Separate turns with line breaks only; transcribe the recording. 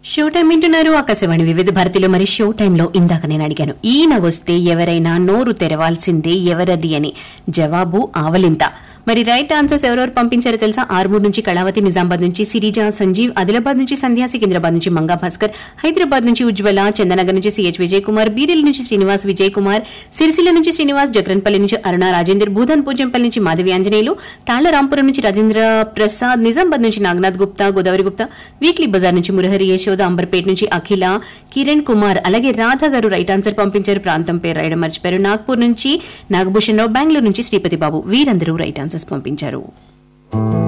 show time వింటున్నారు ఆకాశవాణి వివిధ భారతిలో మరి షో టైంలో ఇందాక నేను అడిగాను ఈయన వస్తే ఎవరైనా నోరు తెరవాల్సిందే ఎవరది అని జవాబు ఆవలింత మరి రైట్ ఆన్సర్స్ ఎవరెవరు పంపించారో తెలుసా ఆర్మూర్ నుంచి కళావతి నిజామాబాద్ నుంచి సిరిజా సంజీవ్ ఆదిలాబాద్ నుంచి సంధ్యా సికింద్రాబాద్ నుంచి మంగా భాస్కర్ హైదరాబాద్ నుంచి ఉజ్వల చందనగర్ నుంచి సిహెచ్ విజయ్ కుమార్ బీరెల్ నుంచి శ్రీనివాస్ విజయ్ కుమార్ సిరిసిల్ల నుంచి శ్రీనివాస్ జగరన్పల్లి నుంచి అరుణ రాజేందర్ భూధన్ పూజంపల్లి నుంచి మాధవి ఆంజనేయులు తాళ్లరాంపురం నుంచి రాజేంద్ర ప్రసాద్ నిజామాబాద్ నుంచి నాగనాథ్ గుప్తా గోదావరి గుప్తా వీక్లీ బజార్ నుంచి మురహరి యశోద అంబర్పేట్ నుంచి అఖిల కిరణ్ కుమార్ అలాగే రాధ గారు రైట్ ఆన్సర్ పంపించారు ప్రాంతం పేరు రాయడం మర్చిపోయారు నాగ్పూర్ నుంచి నాగభూషణ్ రావు బెంగళూరు నుంచి శ్రీపతి బాబు వీరందరూ రైట్ ఆన్సర్స్ పంపించారు